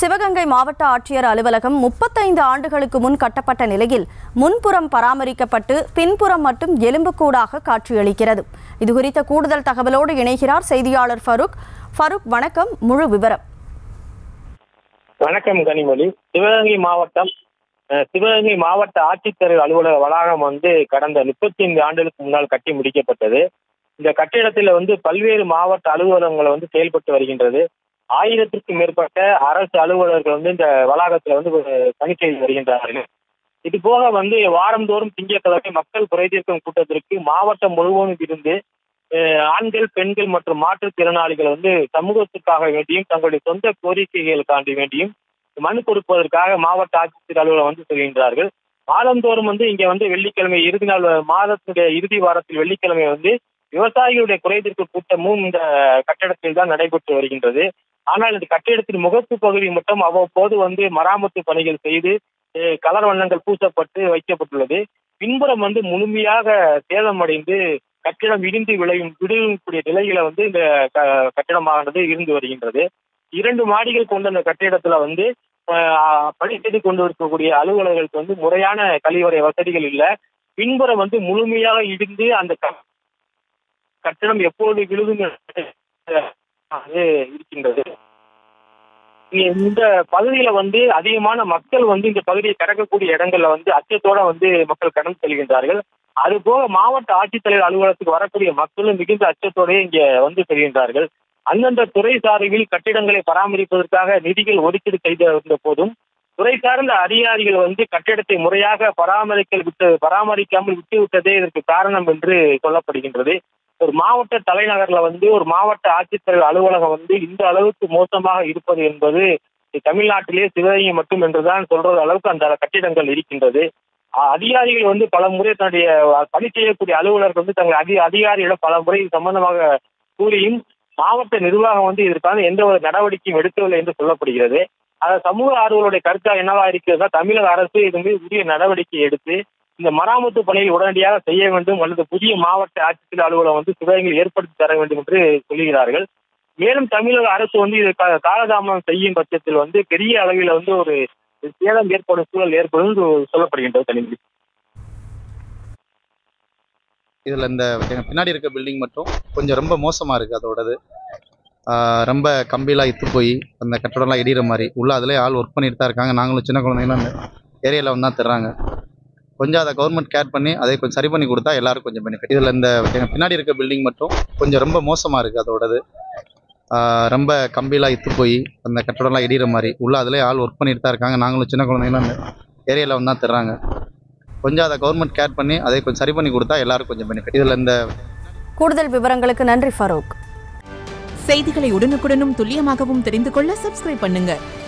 சிவகங்கை மாவட்ட ஆட்சியர் அலுவலகம் முப்பத்தைந்து ஆண்டுகளுக்கு முன் கட்டப்பட்ட நிலையில் முன்புறம் பராமரிக்கப்பட்டு பின்புறம் மட்டும் எலும்புக்கூடாக காட்சியளிக்கிறது இதுகுறித்த கூடுதல் தகவலோடு இணைகிறார் செய்தியாளர் ஃபரூக் ஃபரூக் வணக்கம் முழு விவரம் வணக்கம் கனிமொழி சிவகங்கை மாவட்டம் அஹ், சிவகங்கை மாவட்ட ஆட்சித்தலைவர் அலுவலக வளாகம் வந்து கடந்த முப்பத்தி ஐந்து ஆண்டுகளுக்கு முன்னால் கட்டி முடிக்கப்பட்டது இந்த கட்டிடத்தில் வந்து பல்வேறு மாவட்ட அலுவலகங்கள் வந்து செயல்பட்டு வருகின்றது ஆயிரத்திற்கும் மேற்பட்ட அரசு அலுவலர்கள் வந்து இந்த வளாகத்தில் வந்து ஒரு பணி செய்து வருகின்றார்கள் இது போக வந்து வாரந்தோறும் திங்கட்கிழமை மக்கள் குறைதீர்க்கும் கூட்டத்திற்கு மாவட்டம் முழுவதும் இருந்து அஹ், ஆண்கள் பெண்கள் மற்றும் மாற்றுத்திறனாளிகள் வந்து சமூகத்துக்காக வேண்டியும் தங்களுடைய சொந்த கோரிக்கைகளுக்காண்டி வேண்டியும் மனு கொடுப்பதற்காக மாவட்ட ஆட்சியர் அலுவலகம் வந்து செல்கின்றார்கள் மாதந்தோறும் வந்து இங்க வந்து வெள்ளிக்கிழமை இறுதி நாள் மாதத்துடைய இறுதி வாரத்தில் வெள்ளிக்கிழமை வந்து விவசாயிகளுடைய குறைதீர்ப்பு கூட்டமும் இந்த கட்டடத்தில் தான் நடைபெற்று வருகின்றது ஆனால் இந்த கட்டிடத்தின் முகப்பு பகுதி மட்டும் அவ்வப்போது வந்து மராமத்து பணிகள் செய்து அஹ், கலர் வண்ணங்கள் பூசப்பட்டு வைக்கப்பட்டுள்ளது பின்புறம் வந்து முழுமையாக சேதமடைந்து கட்டிடம் இடிந்து விளையும் விடுவிக்கூடிய நிலையில வந்து இந்த க- கட்டிடமானது இருந்து வருகின்றது இரண்டு மாடிகள் கொண்ட அந்த கட்டிடத்துல வந்து ஆஹ், பணி செய்து கொண்டு இருக்கக்கூடிய அலுவலர்களுக்கு வந்து முறையான கழிவறை வசதிகள் இல்ல பின்புறம் வந்து முழுமையாக இடிந்து அந்த க- கட்டிடம் எப்போது விழுதும் அது இருக்கின்றது இந்த பகுதியில வந்து அதிகமான மக்கள் வந்து இந்த பகுதியை கடக்கக்கூடிய இடங்கள்ல வந்து அச்சத்தோட வந்து மக்கள் கடந்து செல்கின்றார்கள் அது போக மாவட்ட ஆட்சித்தலைவர் அலுவலகத்துக்கு வரக்கூடிய மக்களும் மிகுந்த அச்சத்தோடயே இங்க வந்து செல்கின்றார்கள் அந்தந்த துறை சார்பில் கட்டிடங்களை பராமரிப்பதற்காக நிதிகள் ஒதுக்கீடு செய்திருந்த போதும் துறை சார்ந்த அதிகாரிகள் வந்து கட்டிடத்தை முறையாக பராமரிக்க விட்டு பராமரிக்காமல் விட்டு விட்டதே இதற்கு காரணம் என்று சொல்லப்படுகின்றது ஒரு மாவட்ட தலைநகர்ல வந்து ஒரு மாவட்ட ஆட்சித்தலைவர் அலுவலகம் வந்து இந்த அளவுக்கு மோசமாக இருப்பது என்பது தமிழ்நாட்டிலே சிவகங்கை மட்டும் என்றுதான் சொல்றது அளவுக்கு அந்த கட்டிடங்கள் இருக்கின்றது அஹ் அதிகாரிகள் வந்து பல முறை தன்னுடைய பணி செய்யக்கூடிய அலுவலர்கள் வந்து தங்கள் அதி அதிகாரிகளிடம் பல முறை இது சம்பந்தமாக கூறியும் மாவட்ட நிர்வாகம் வந்து இதற்கான எந்த ஒரு நடவடிக்கையும் எடுக்கவில்லை என்று சொல்லப்படுகிறது அது சமூக ஆர்வலருடைய கருத்தா என்னவா இருக்கிறதா தமிழக அரசு இது மீது உரிய நடவடிக்கை எடுத்து இந்த மராமத்து பணியை உடனடியாக செய்ய வேண்டும் அல்லது புதிய மாவட்ட ஆட்சித்தலைவர் அலுவலகம் வந்து சிவகங்கையில் ஏற்படுத்தி தர வேண்டும் என்று சொல்லுகிறார்கள் மேலும் தமிழக அரசு வந்து இது கா- காலதாமதம் செய்யும் பட்சத்தில் வந்து பெரிய அளவில் வந்து ஒரு சேதம் ஏற்படும் சூழல் ஏற்படும் என்று சொல்லப்படுகின்றது கனிமொழி இதில் இந்த எங்கள் பின்னாடி இருக்க பில்டிங் மட்டும் கொஞ்சம் ரொம்ப மோசமாக இருக்குது அதோடது ஆஹ் ரொம்ப கம்பிலாம் இத்து போய் அந்த கட்டடம்லாம் இடிகிற மாதிரி உள்ள அதிலே ஆள் ஒர்க் பண்ணிட்டு தான் இருக்காங்க நாங்களும் சின்ன குழந்தைங்களும் அந்த ஏரியாவில் வந்து தான் தர்றாங்க கொஞ்சம் அதை கவர்மெண்ட் கேர் பண்ணி அதை கொஞ்சம் சரி பண்ணி கொடுத்தா எல்லாருக்கும் கொஞ்சம் பெனிஃபிட் இதில் இந்த எங்கள் பின்னாடி இருக்க பில்டிங் மட்டும் கொஞ்சம் ரொம்ப மோசமாக இருக்குது அதோடது ஆஹ் ரொம்ப கம்பிலாம் இத்து போய் அந்த கட்டடம்லாம் இடிகிற மாதிரி உள்ள அதிலே ஆள் ஒர்க் பண்ணிட்டு தான் இருக்காங்க நாங்களும் சின்ன குழந்தைங்களும் அந்த ஏரியாவில் வந்து தான் தர்றாங்க கொஞ்சம் அதை கவர்மெண்ட் கேர் பண்ணி அதை கொஞ்சம் சரி பண்ணி கொடுத்தா எல்லாருக்கும் கொஞ்சம் பெனிஃபிட் இதில் இந்த கூடுதல் விவரங்களுக்கு நன்றி ஃபரூக் செய்திகளை உடனுக்குடனும் துல்லியமாகவும் தெரிந்து கொள்ள சப்ஸ்கிரைப் பண்ணுங்க